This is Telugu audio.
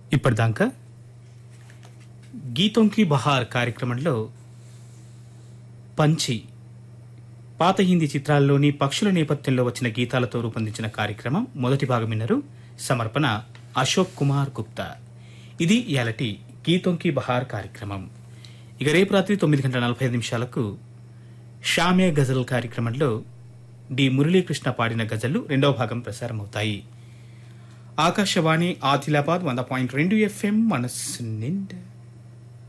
ఇప్పటిదాకా గీతం కి బహార్ కార్యక్రమంలో పంచి పాత హిందీ చిత్రాల్లోని పక్షుల నేపథ్యంలో వచ్చిన గీతాలతో రూపొందించిన కార్యక్రమం మొదటి భాగం విన్నరు సమర్పణ అశోక్ కుమార్ గుప్తా ఇది ఇయాలటి గీతం కి బహార్ కార్యక్రమం ఇక రేపు రాత్రి తొమ్మిది గంటల నలభై ఐదు నిమిషాలకు షామే గజల్ కార్యక్రమంలో డి మురళీకృష్ణ పాడిన గజళ్లు రెండవ భాగం ప్రసారమవుతాయి ఆకాశవాణి ఆదిలాబాద్ వంద పాయింట్ రెండు ఎఫ్ఎం మనస్సు నిండా